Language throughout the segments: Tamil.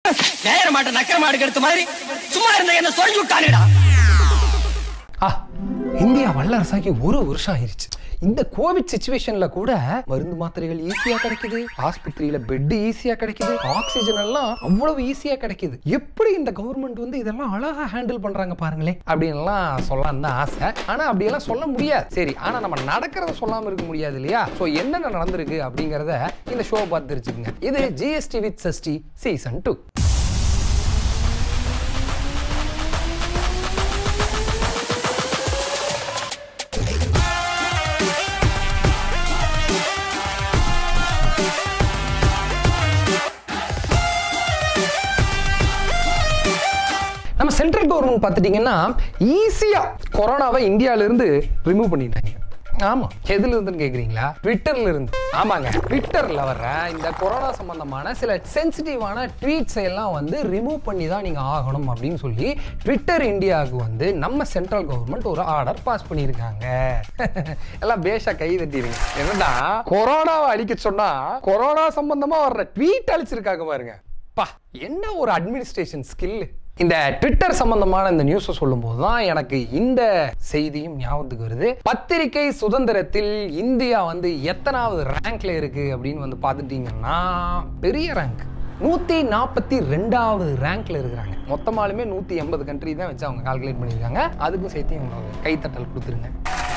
நேர மாட்ட நக்கர மாடு எடுத்த மாதிரி சும்மா இருந்த என்ன சொல்லி விட்டானுடா ஆ இந்தியா வல்லரசாகி ஒரு வருஷம் ஆயிருச்சு இந்த கோவிட் சுச்சுவேஷன்ல கூட மருந்து மாத்திரைகள் ஈஸியா கிடைக்குது ஆஸ்பத்திரியில பெட் ஈஸியா கிடைக்குது ஆக்சிஜன் எல்லாம் அவ்வளவு ஈஸியா கிடைக்குது எப்படி இந்த கவர்மெண்ட் வந்து இதெல்லாம் அழகா ஹேண்டில் பண்றாங்க பாருங்களேன் அப்படின்லாம் சொல்லலாம் தான் ஆசை ஆனா அப்படியெல்லாம் சொல்ல முடியாது சரி ஆனா நம்ம நடக்கிறத சொல்லாம இருக்க முடியாது இல்லையா ஸோ என்னென்ன நடந்திருக்கு அப்படிங்கறத இந்த ஷோ பார்த்து தெரிஞ்சுக்கங்க இது GST with Sashti season two நம்ம சென்ட்ரல் கவர்மெண்ட் பார்த்துட்டிங்கன்னா ஈஸியாக கொரோனாவை இந்தியாவிலேருந்து ரிமூவ் பண்ணிட்டாங்க ஆமாம் எதுல இருந்துன்னு கேட்குறீங்களா ட்விட்டர்ல இருந்து ஆமாங்க ட்விட்டரில் வர்ற இந்த கொரோனா சம்பந்தமான சில சென்சிட்டிவான ட்வீட்ஸ் எல்லாம் வந்து ரிமூவ் பண்ணி தான் நீங்கள் ஆகணும் அப்படின்னு சொல்லி ட்விட்டர் இந்தியாவுக்கு வந்து நம்ம சென்ட்ரல் கவர்மெண்ட் ஒரு ஆர்டர் பாஸ் பண்ணியிருக்காங்க எல்லாம் பேஷா கை தட்டிடுங்க என்னடா கொரோனாவை அழிக்க சொன்னா கொரோனா சம்பந்தமா வர்ற ட்வீட் அழிச்சிருக்காங்க பாருங்க பா என்ன ஒரு அட்மினிஸ்ட்ரேஷன் ஸ்கில் இந்த ட்விட்டர் சம்பந்தமான இந்த நியூஸை சொல்லும்போது தான் எனக்கு இந்த செய்தியும் ஞாபகத்துக்கு வருது பத்திரிகை சுதந்திரத்தில் இந்தியா வந்து எத்தனாவது ரேங்க்ல இருக்கு அப்படின்னு வந்து பார்த்துட்டீங்கன்னா பெரிய ரேங்க் நூற்றி நாற்பத்தி ரெண்டாவது ரேங்க்ல இருக்கிறாங்க மொத்தமாலுமே நூற்றி எண்பது கண்ட்ரி தான் வச்சு அவங்க கால்குலேட் பண்ணியிருக்காங்க அதுக்கும் சேர்த்து இவங்க ஒரு கைத்தட்டல் கொடுத்துருங்க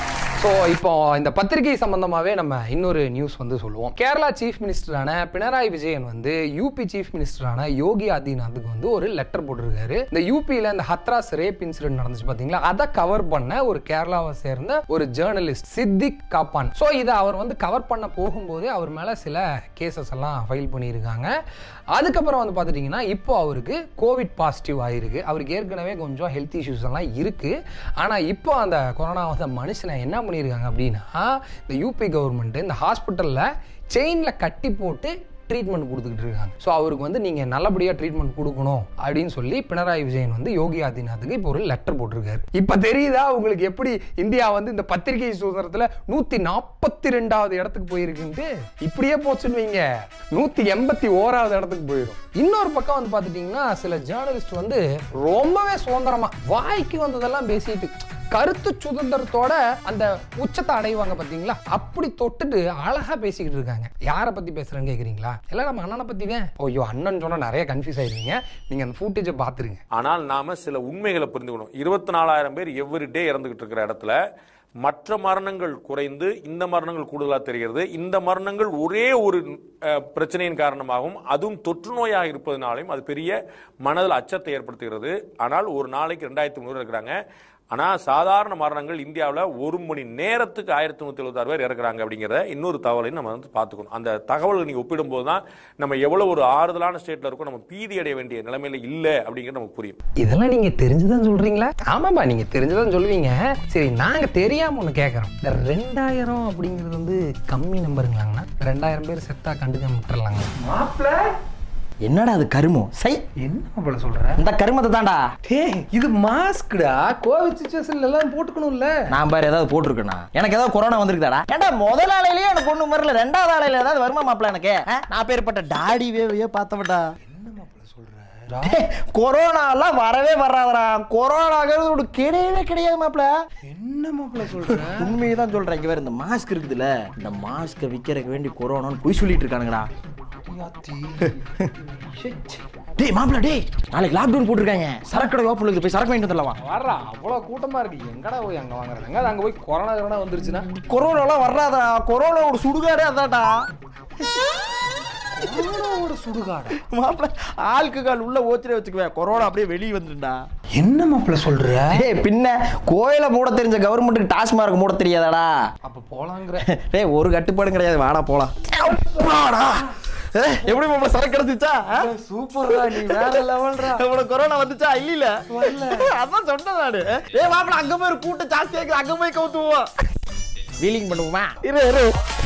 ஸோ இப்போ இந்த பத்திரிகை சம்பந்தமாவே நம்ம இன்னொரு நியூஸ் வந்து சொல்லுவோம் கேரளா சீஃப் மினிஸ்டரான பினராயி விஜயன் வந்து யூபி சீஃப் மினிஸ்டரான யோகி ஆதித்யநாத்துக்கு வந்து ஒரு லெட்டர் போட்டிருக்காரு இந்த யூபியில் இந்த ஹத்ராஸ் ரேப் இன்சிடென்ட் நடந்துச்சு பார்த்தீங்களா அதை கவர் பண்ண ஒரு கேரளாவை சேர்ந்த ஒரு ஜேர்னலிஸ்ட் சித்திக் காப்பான் ஸோ இதை அவர் வந்து கவர் பண்ண போகும்போதே அவர் மேலே சில கேசஸ் எல்லாம் ஃபைல் பண்ணியிருக்காங்க அதுக்கப்புறம் வந்து பார்த்துட்டிங்கன்னா இப்போ அவருக்கு கோவிட் பாசிட்டிவ் ஆயிருக்கு அவருக்கு ஏற்கனவே கொஞ்சம் ஹெல்த் இஷ்யூஸ் எல்லாம் இருக்கு ஆனால் இப்போ அந்த கொரோனா வந்த மனுஷனை என்ன பண்ணியிருக்காங்க அப்படின்னா இந்த யூபி கவர்மெண்ட் இந்த ஹாஸ்பிட்டலில் செயினில் கட்டி போட்டு ட்ரீட்மெண்ட் கொடுத்துக்கிட்டு இருக்காங்க ஸோ அவருக்கு வந்து நீங்கள் நல்லபடியாக ட்ரீட்மெண்ட் கொடுக்கணும் அப்படின்னு சொல்லி பினராயி விஜயன் வந்து யோகி ஆதித்யநாத்துக்கு இப்போ ஒரு லெட்டர் போட்டிருக்காரு இப்போ தெரியுதா உங்களுக்கு எப்படி இந்தியா வந்து இந்த பத்திரிகை சுதந்திரத்தில் நூற்றி நாற்பத்தி ரெண்டாவது இடத்துக்கு போயிருக்குன்ட்டு இப்படியே போச்சுன்னு வைங்க நூற்றி எண்பத்தி ஓராவது இடத்துக்கு போயிடும் இன்னொரு பக்கம் வந்து பார்த்துட்டிங்கன்னா சில ஜேர்னலிஸ்ட் வந்து ரொம்பவே சுதந்திரமா வாய்க்கு வந்ததெல்லாம் பேசிட்டு கருத்து சுதந்திரத்தோட அந்த உச்சத்தை அடைவாங்க பாத்தீங்களா அப்படி தொட்டுட்டு அழகா பேசிக்கிட்டு இருக்காங்க யாரை பத்தி பேசுறேன்னு கேக்குறீங்களா எல்லாம் நம்ம அண்ணனை பத்தி தான் ஐயோ அண்ணன் சொன்னா நிறைய கன்ஃபியூஸ் ஆயிருவீங்க நீங்க அந்த ஃபூட்டேஜை பாத்துருங்க ஆனால் நாம சில உண்மைகளை புரிந்துக்கணும் இருபத்தி நாலாயிரம் பேர் எவ்ரி டே இறந்துகிட்டு இருக்கிற இடத்துல மற்ற மரணங்கள் குறைந்து இந்த மரணங்கள் கூடுதலாக தெரிகிறது இந்த மரணங்கள் ஒரே ஒரு அஹ், பிரச்சனையின் காரணமாகவும் அதுவும் தொற்று நோயாக இருப்பதனாலையும் அது பெரிய மனதில் அச்சத்தை ஏற்படுத்துகிறது ஆனால் ஒரு நாளைக்கு ரெண்டாயிரத்தி முந்நூறு இருக்கிறாங்க ஆனால் சாதாரண மரணங்கள் இந்தியாவில் ஒரு மணி நேரத்துக்கு ஆயிரத்தி நூற்றி எழுபத்தாறு பேர் இறக்குறாங்க அப்படிங்கிறத இன்னொரு தகவலையும் நம்ம வந்து பார்த்துக்கணும் அந்த தகவல்கள் நீங்கள் ஒப்பிடும்போது தான் நம்ம எவ்வளோ ஒரு ஆறுதலான ஸ்டேட்டில் இருக்கோம் நம்ம பீதி அடைய வேண்டிய நிலைமையில இல்லை அப்படிங்கிறது நமக்கு புரியும் இதெல்லாம் நீங்க தெரிஞ்சுதான் சொல்றீங்களா ஆமாப்பா நீங்க தெரிஞ்சுதான் சொல்லுவீங்க சரி நாங்க தெரியாம ஒண்ணு கேக்குறோம் இந்த ரெண்டாயிரம் அப்படிங்கிறது வந்து கம்மி நம்பருங்களாங்கண்ணா ரெண்டாயிரம் பேர் செத்தா கண்டுக்காம விட்டுறலாங்க என்னடா அது கருமம் சை என்ன போல சொல்ற இந்த கருமத்தை தான்டா டேய் இது மாஸ்க்டா கோவிட் சுச்சுவேஷன்ல எல்லாம் போட்டுக்கணும்ல நான் பாரு ஏதாவது போட்டிருக்கேனா எனக்கு ஏதாவது கொரோனா வந்திருக்குதாடா ஏன்டா முதல் ஆலையிலேயே எனக்கு ஒண்ணு வரல ரெண்டாவது ஆலையில ஏதாவது வருமா மாப்பிள்ள எனக்கு ஆ? நான் பேர்பட்ட டாடி வேவையே பார்த்தவட்டா கொரோனா எல்லாம் வரவே வராதடா கொரோனாங்கிறது ஒரு கிடையவே கிடையாது மாப்பிள என்ன மாப்பிள்ள சொல்ற உண்மையை தான் சொல்றேன் இங்க வேற இந்த மாஸ்க் இருக்குதுல்ல இந்த மாஸ்கை விற்கிறதுக்கு வேண்டி கொரோனான்னு பொய் சொல்லிட்டு இருக்கானுங்கடா டேய் மாப்பிள டேய் நாளைக்கு லாக்டவுன் போட்டிருக்காங்க சரக்கடை ஓப்பன் இருக்குது போய் சரக்கு வாங்கிட்டு வந்துடலாம் வர்றா அவ்வளவு கூட்டமா இருக்கு எங்கடா போய் அங்க வாங்குறாங்க அங்க போய் கொரோனா கொரோனா வந்துருச்சுன்னா கொரோனாலாம் வர்றாதா கொரோனா ஒரு சுடுகாடே அதான்டா கொரோனாவோட சுடுகாடு மாப்பிள ஆளுக்கு கால் உள்ள ஓச்சிலே வச்சுக்குவேன் கொரோனா அப்படியே வெளியே வந்துட்டா என்ன மாப்பிள்ள சொல்ற டேய் பின்ன கோயிலை மூட தெரிஞ்ச கவர்மெண்ட்டுக்கு டாஸ்மார்க் மூட தெரியாதாடா அப்ப போலாங்கிற டேய் ஒரு கட்டுப்பாடும் கிடையாது வாடா போலாம் வாடா ஏய், எப்படி மாப்பிள சரக்கு கிடைச்சிச்சா சூப்பர்டா நீ வேற லெவல்டா உனக்கு கொரோனா வந்துச்சா இல்ல அதான் சொன்னேன் நானு ஏ மாப்பிள அங்க போய் ஒரு கூட்டம் ஜாஸ்தியா இருக்கு அங்க போய் கவுத்துவோம் வீலிங் பண்ணுவோமா இரு இரு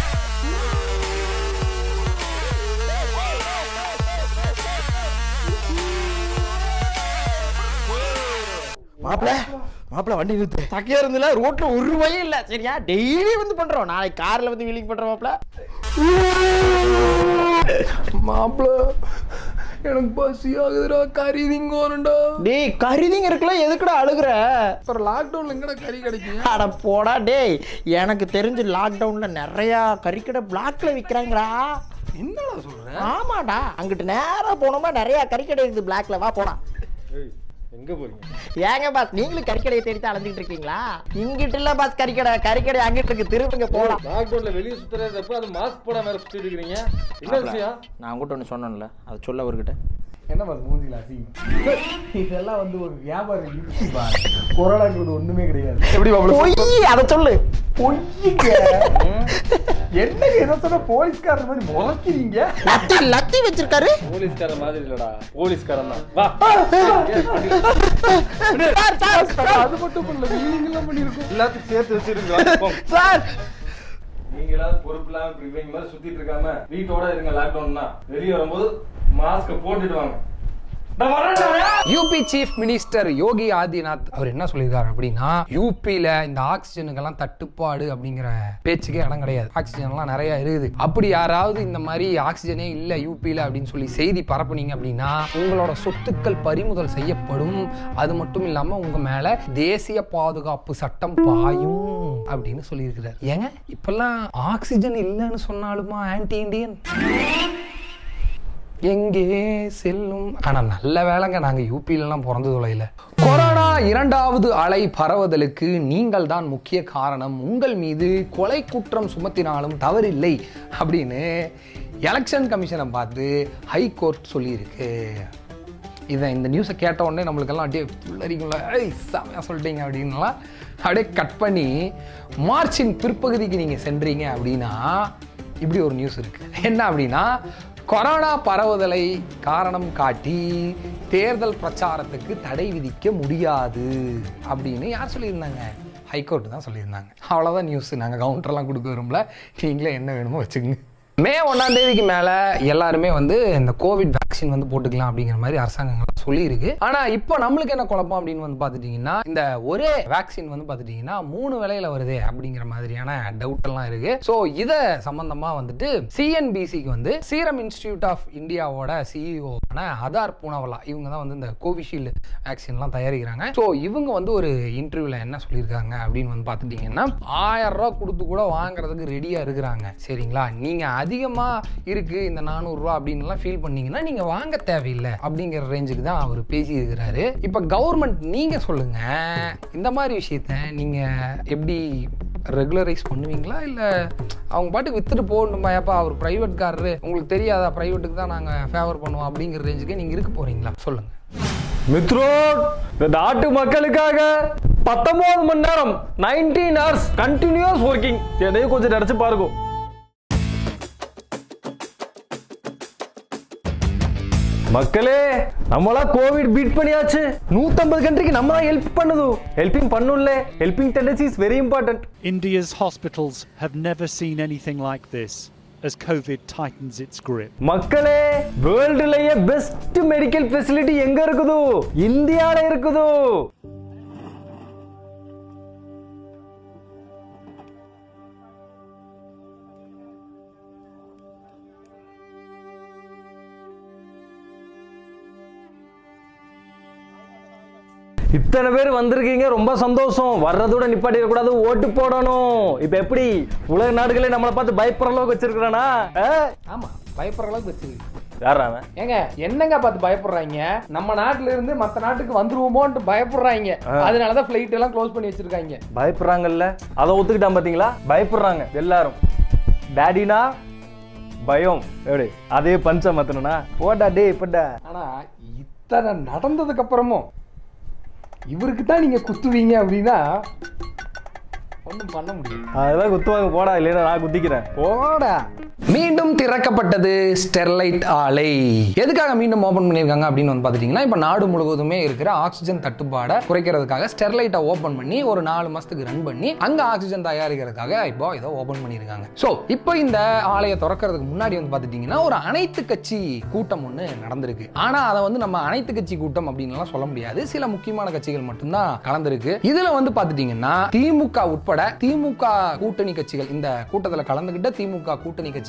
மாப்பிள மாப்பிள வண்டி நிறுத்து சக்கையா இருந்துல ரோட்ல ஒரு ரூபாயும் இல்ல சரியா டெய்லி வந்து பண்றோம் நாளைக்கு கார்ல வந்து வீலிங் பண்றோம் மாப்பிள மாப்பிள்ள எனக்கு பசி ஆகுதுடா கறி திங்கோனுண்டா டேய் கருதிங்க இருக்குல்ல எதுக்குடா அழுகுற அப்புறம் லாக்டவுன்ல எங்கடா கறி கிடைக்கும் அட போடா டேய் எனக்கு தெரிஞ்சு லாக்டவுன்ல நிறைய கறிக்கடை பிளாக்ல விக்கிறாங்கடா என்னடா சொல்ற ஆமாடா அங்கிட்டு நேரா போனோமா நிறைய கறிக்கடை இருக்குது பிளாக்ல வா போடா எங்க போறீங்க ஏங்க பாஸ் நீங்களும் கறிக்கடையை தேடி தான் அலைஞ்சிட்டு இருக்கீங்களா இங்கிட்டு இல்ல பாஸ் கறிக்கடை கறிக்கடை அங்கிட்டு இருக்கு திரும்புங்க போலாம் லாக்டவுன்ல வெளிய சுத்துறதப்ப அது மாஸ்க் போடாம வேற சுத்திட்டு இருக்கீங்க என்ன விஷயம் நான் உங்ககிட்ட ஒன்று சொன்னேன்ல அதை சொல்ல அவர்கிட்ட என்ன பாஸ் மூஞ்சில அசிங்கம் இதெல்லாம் வந்து ஒரு வியாபாரம் கொரோனாக்கு ஒண்ணுமே கிடையாது எப்படி பொய் அதை சொல்லு பொய்யுங்க என்னங்க எதை சொன்ன போலீஸ்காரர் மாதிரி முறைக்கிறீங்க லத்தி லத்தி வச்சிருக்காரு போலீஸ்காரன் மாதிரி இல்லடா போலீஸ்காரன் தான் வா சார் சார் அது மட்டும் இல்ல வீலிங் எல்லாம் பண்ணிருக்கோம் எல்லாத்துக்கும் சேர்த்து வச்சிருங்க சார் நீங்களாவது பொறுப்பு இல்லாம இப்படி இவங்க மாதிரி சுத்திட்டு இருக்காம வீட்டோட இருங்க லாக்டவுன்னா வெளிய வரும்போது மாஸ்க போட்டுட்டு வாங்க நான் வரேன்டா. UP chief minister Yogi Adityanath அவர் என்ன சொல்லியிருக்காரு அப்படின்னா யூபியில இந்த ஆக்சிஜனுக்கெல்லாம் தட்டுப்பாடு அப்படிங்கிற பேச்சுக்கே இடம் கிடையாது ஆக்சிஜன் எல்லாம் நிறைய இருக்குது அப்படி யாராவது இந்த மாதிரி ஆக்சிஜனே இல்ல யூபியில அப்படின்னு சொல்லி செய்தி பரப்புனீங்க அப்படின்னா உங்களோட சொத்துக்கள் பறிமுதல் செய்யப்படும் அது மட்டும் இல்லாம உங்க மேல தேசிய பாதுகாப்பு சட்டம் பாயும் அப்படின்னு சொல்லியிருக்கிறார் ஏங்க இப்பெல்லாம் ஆக்சிஜன் இல்லைன்னு சொன்னாலுமா ஆன்டி இண்டியன் எங்கே செல்லும் ஆனா நல்ல வேலைங்க நாங்க யூபியிலலாம் பிறந்து தொலைல கொரோனா இரண்டாவது அலை பரவுதலுக்கு நீங்கள் தான் முக்கிய காரணம் உங்கள் மீது கொலை குற்றம் சுமத்தினாலும் தவறில்லை அப்படின்னு எலெக்ஷன் கமிஷனை பார்த்து ஹைகோர்ட் சொல்லியிருக்கு இதை இந்த நியூஸை கேட்ட உடனே நம்மளுக்கெல்லாம் அப்படியே புல்லரிக்கும்ல ஏய் செமையா சொல்லிட்டீங்க அப்படின்லாம் அப்படியே கட் பண்ணி மார்ச்சின் பிற்பகுதிக்கு நீங்கள் சென்றீங்க அப்படின்னா இப்படி ஒரு நியூஸ் இருக்கு என்ன அப்படின்னா கொரோனா பரவுதலை காரணம் காட்டி தேர்தல் பிரச்சாரத்துக்கு தடை விதிக்க முடியாது அப்படின்னு யார் சொல்லியிருந்தாங்க ஹைகோர்ட் தான் சொல்லியிருந்தாங்க அவ்வளோதான் நியூஸ் நாங்கள் கவுண்டர்லாம் கொடுக்க விரும்பல நீங்களே என்ன வேணுமோ வச்சுக்கோங்க மே ஒன்றாம் தேதிக்கு மேலே எல்லாருமே வந்து இந்த கோவிட் வேக்சின் வந்து போட்டுக்கலாம் அப்படிங்கிற மாதிரி அரசாங்கங்கள் சொல்லியிருக்கு ஆனால் இப்போ நம்மளுக்கு என்ன குழப்பம் அப்படின்னு வந்து பார்த்துட்டிங்கன்னா இந்த ஒரே வேக்சின் வந்து பார்த்துட்டிங்கன்னா மூணு விலையில வருதே அப்படிங்கிற மாதிரியான டவுட் எல்லாம் இருக்கு ஸோ இதை சம்பந்தமாக வந்துட்டு சிஎன்பிசிக்கு வந்து சீரம் இன்ஸ்டிடியூட் ஆஃப் இந்தியாவோட சிஇஓ ஹதார் பூனாவலா இவங்க தான் வந்து இந்த கோவிஷீல்டு வேக்சின்லாம் தயாரிக்கிறாங்க ஸோ இவங்க வந்து ஒரு இன்டர்வியூவில் என்ன சொல்லியிருக்காங்க அப்படின்னு வந்து பார்த்துட்டிங்கன்னா ஆயிரம் ரூபா கொடுத்து கூட வாங்குறதுக்கு ரெடியாக இருக்கிறாங்க சரிங்களா நீங்கள் அதிகமாக இருக்குது இந்த நானூறுரூவா அப்படின்னுலாம் ஃபீல் பண்ணீங்கன்னா நீங்கள் வாங்க தேவையில்லை அப்படிங்கிற ரேஞ்சுக்கு தான் அவர் பேசியிருக்கிறாரு இப்போ கவர்மெண்ட் நீங்கள் சொல்லுங்கள் இந்த மாதிரி விஷயத்த நீங்கள் எப்படி ரெகுலரைஸ் பண்ணுவீங்களா இல்லை அவங்க பாட்டுக்கு வித்துட்டு போகணுமா ஏப்பா அவர் ப்ரைவேட் காரரு உங்களுக்கு தெரியாதா ப்ரைவேட்டுக்கு தான் நாங்கள் ஃபேவர் பண்ணுவோம் அப்படிங்கிற ரேஞ்சுக்கு நீங்கள் இருக்க போகிறீங்களா சொல்லுங்கள் மித்ரோன் இந்த நாட்டு மக்களுக்காக பத்தொன்பது மணி நேரம் நைன்டீன் ஹவர்ஸ் கண்டினியூஸ் ஒர்க்கிங் என்னையும் கொஞ்சம் நினைச்சு பாருங்க மக்களே நம்மளாம் கோவிட் பீட் பண்ணியாச்சு நூத்தம்பது கண்ட்ரிக்கு நம்ம தான் ஹெல்ப் பண்ணுது ஹெல்பிங் பண்ணும்ல helping tendency is very important India's hospitals have never seen anything like this as COVID tightens its grip. மக்களே வேர்ல்டுலயே பெஸ்ட் மெடிக்கல் ஃபெசிலிட்டி எங்க இருக்குதோ இந்தியால இருக்குதோ இத்தனை பேர் வந்திருக்கீங்க ரொம்ப சந்தோஷம் வர்றதோட நிப்பாட்டிடக்கூடாது ஓட்டு போடணும் இப்ப எப்படி உலக நாடுகளே நம்மளை பார்த்து பயப்படுற அளவுக்கு வச்சிருக்கிறானா ஆமாம் பயப்படுற அளவுக்கு வச்சிருக்கு யாரா அவன் ஏங்க என்னங்க பார்த்து பயப்படுறாங்க நம்ம நாட்டுல இருந்து மத்த நாட்டுக்கு வந்துருவோமோன்ட்டு பயப்படுறாங்க அதனாலதான் ஃபிளைட் எல்லாம் க்ளோஸ் பண்ணி வச்சிருக்காங்க பயப்படுறாங்கல்ல அதை ஒத்துக்கிட்டான் பாத்தீங்களா பயப்படுறாங்க எல்லாரும் டேடினா பயம் எப்படி அதே பஞ்ச மத்தனா போடா டே இப்படா ஆனா இத்தனை நடந்ததுக்கு அப்புறமும் இவருக்கு தான் நீங்க குத்துவீங்க அப்படின்னா ஒன்றும் பண்ண முடியாது அதெல்லாம் குத்துவாங்க போடா இல்லைன்னா நான் குத்திக்கிறேன் போடா மீண்டும் திறக்கப்பட்டது ஸ்டெர்லைட் ஆலை எதுக்காக மீண்டும் ஓபன் பண்ணியிருக்காங்க அப்படின்னு வந்து பார்த்துட்டிங்கன்னா இப்போ நாடு முழுவதுமே இருக்கிற ஆக்சிஜன் தட்டுப்பாடை குறைக்கிறதுக்காக ஸ்டெர்லைட்டை ஓப்பன் பண்ணி ஒரு நாலு மாசத்துக்கு ரன் பண்ணி அங்க ஆக்சிஜன் தயாரிக்கிறதுக்காக இப்போ இதை ஓபன் பண்ணியிருக்காங்க ஸோ இப்போ இந்த ஆலையை திறக்கிறதுக்கு முன்னாடி வந்து பார்த்துட்டிங்கன்னா ஒரு அனைத்து கட்சி கூட்டம் ஒன்று நடந்திருக்கு ஆனா அதை வந்து நம்ம அனைத்து கட்சி கூட்டம் அப்படின்னுலாம் சொல்ல முடியாது சில முக்கியமான கட்சிகள் மட்டும்தான் கலந்துருக்கு இதுல வந்து பார்த்துட்டிங்கன்னா திமுக உட்பட திமுக கூட்டணி கட்சிகள் இந்த கூட்டத்தில் கலந்துகிட்ட திமுக கூட்டணி கட்சிகள்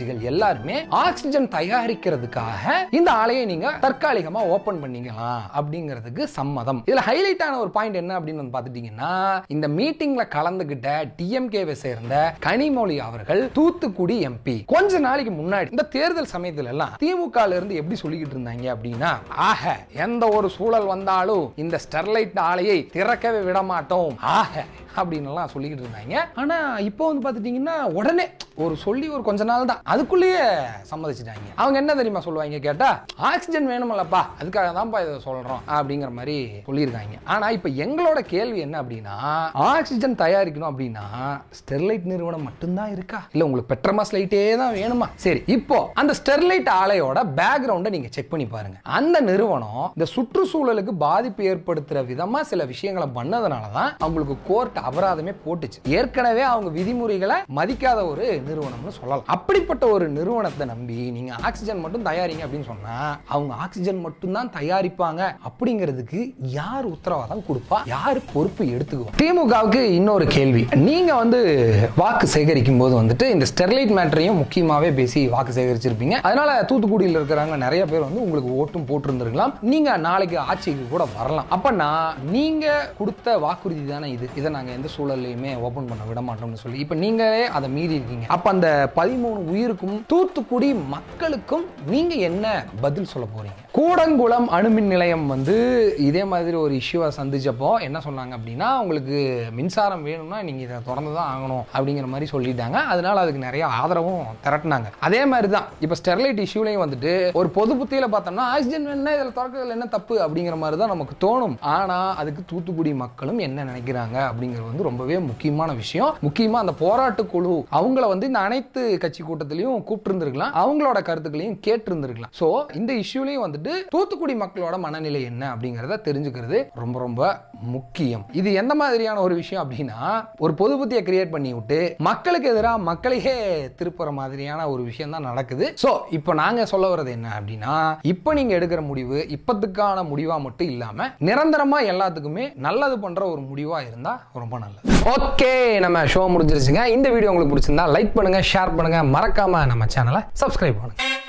கட்சிகள் எல்லாருமே ஆக்சிஜன் தயாரிக்கிறதுக்காக இந்த ஆலையை நீங்க தற்காலிகமா ஓபன் பண்ணிக்கலாம் அப்படிங்கிறதுக்கு சம்மதம் இதுல ஹைலைட் ஆன ஒரு பாயிண்ட் என்ன அப்படின்னு வந்து பாத்துட்டீங்கன்னா இந்த மீட்டிங்ல கலந்துகிட்ட டிஎம்கேவை சேர்ந்த கனிமொழி அவர்கள் தூத்துக்குடி எம்பி கொஞ்ச நாளைக்கு முன்னாடி இந்த தேர்தல் சமயத்துல எல்லாம் திமுக ல இருந்து எப்படி சொல்லிக்கிட்டு இருந்தாங்க அப்படின்னா ஆக எந்த ஒரு சூழல் வந்தாலும் இந்த ஸ்டெர்லைட் ஆலையை திறக்கவே விட மாட்டோம் ஆக அப்படின்னு எல்லாம் சொல்லிக்கிட்டு இருந்தாங்க ஆனா இப்போ வந்து பாத்துட்டீங்கன்னா உடனே ஒரு சொல்லி ஒரு கொஞ்ச நாள் தான் அதுக்குள்ளேயே சம்மதிச்சிட்டாங்க அவங்க என்ன தெரியுமா சொல்லுவாங்க கேட்டா ஆக்சிஜன் வேணுமல்லப்பா அதுக்காக தான்ப்பா இதை சொல்றோம் அப்படிங்கிற மாதிரி சொல்லியிருக்காங்க ஆனா இப்போ எங்களோட கேள்வி என்ன அப்படின்னா ஆக்சிஜன் தயாரிக்கணும் அப்படின்னா ஸ்டெர்லைட் நிறுவனம் மட்டும்தான் இருக்கா இல்ல உங்களுக்கு பெட்ரமாஸ் லைட்டே தான் வேணுமா சரி இப்போ அந்த ஸ்டெர்லைட் ஆலையோட பேக்ரவுண்டை நீங்க செக் பண்ணி பாருங்க அந்த நிறுவனம் இந்த சுற்றுச்சூழலுக்கு பாதிப்பு ஏற்படுத்துற விதமா சில விஷயங்களை பண்ணதுனால தான் அவங்களுக்கு கோர்ட் அபராதமே போட்டுச்சு ஏற்கனவே அவங்க விதிமுறைகளை மதிக்காத ஒரு நிறுவனம்னு சொல்லலாம் அப்படிப்பட்ட ஒரு நிறுவனத்தை நம்பி நீங்க ஆக்சிஜன் மட்டும் தயாரிங்க அப்படின்னு சொன்னா அவங்க ஆக்சிஜன் மட்டும் தான் தயாரிப்பாங்க அப்படிங்கிறதுக்கு யார் உத்தரவாதம் கொடுப்பா யார் பொறுப்பு எடுத்துக்குவா திமுகவுக்கு இன்னொரு கேள்வி நீங்க வந்து வாக்கு சேகரிக்கும் போது வந்துட்டு இந்த ஸ்டெர்லைட் மேட்டரையும் முக்கியமாவே பேசி வாக்கு சேகரிச்சிருப்பீங்க அதனால தூத்துக்குடியில் இருக்கிறவங்க நிறைய பேர் வந்து உங்களுக்கு ஓட்டும் போட்டிருந்திருக்கலாம் நீங்க நாளைக்கு ஆட்சிக்கு கூட வரலாம் அப்பனா நீங்க கொடுத்த வாக்குறுதி தானே இது இதை நாங்க எந்த சூழல்லையுமே ஓபன் பண்ண விட மாட்டோம்னு சொல்லி இப்ப நீங்களே அதை மீறி இருக்கீங்க அப்ப அந்த பதிமூணு உயிருக்கும் தூத்துக்குடி மக்களுக்கும் நீங்க என்ன பதில் சொல்ல போறீங்க கூடங்குளம் அணுமின் நிலையம் வந்து இதே மாதிரி ஒரு இஷ்யூவை சந்திச்சப்போ என்ன சொன்னாங்க அப்படின்னா உங்களுக்கு மின்சாரம் வேணும்னா நீங்க இதை திறந்து தான் ஆகணும் அப்படிங்கிற மாதிரி சொல்லிட்டாங்க அதனால அதுக்கு நிறைய ஆதரவும் திரட்டினாங்க அதே மாதிரி தான் இப்போ ஸ்டெர்லைட் இஷ்யூலையும் வந்துட்டு ஒரு பொது புத்தியில பார்த்தோம்னா ஆக்சிஜன் வேணும்னா இதில் திறக்கிறதுல என்ன தப்பு அப்படிங்கிற மாதிரி தான் நமக்கு தோணும் ஆனா அதுக்கு தூத்துக்குடி மக்களும் என்ன நினைக்கிறாங்க அப்படிங்கிறது வந்து ரொம்பவே முக்கியமான விஷயம் முக்கியமா அந்த போராட்ட குழு அவங்கள வந்து இந்த அனைத்து கட்சி கூட்டத்திலையும் கூப்பிட்டு இருந்திருக்கலாம் அவங்களோட கருத்துக்களையும் கேட்டு இருந்திருக்கலாம் ஸோ இந்த இஷ்யூலையும் வந்துட்டு தூத்துக்குடி மக்களோட மனநிலை என்ன அப்படிங்கிறத தெரிஞ்சுக்கிறது ரொம்ப ரொம்ப முக்கியம் இது எந்த மாதிரியான ஒரு விஷயம் அப்படின்னா ஒரு பொது புத்தியை கிரியேட் பண்ணி விட்டு மக்களுக்கு எதிராக மக்களையே திருப்புற மாதிரியான ஒரு விஷயம் தான் நடக்குது ஸோ இப்போ நாங்க சொல்ல வர்றது என்ன அப்படின்னா இப்போ நீங்க எடுக்கிற முடிவு இப்பத்துக்கான முடிவா மட்டும் இல்லாம நிரந்தரமா எல்லாத்துக்குமே நல்லது பண்ற ஒரு முடிவா இருந்தா ரொம்ப நல்லது ஓகே நம்ம ஷோ முடிஞ்சிருச்சுங்க இந்த வீடியோ உங்களுக்கு பிடிச்சிருந்தா லைக் பண்ணுங்க ஷேர் பண்ணுங்க மறக்காம நம்ம சேனலை சப்ஸ்கிரைப் பண்ணுங்க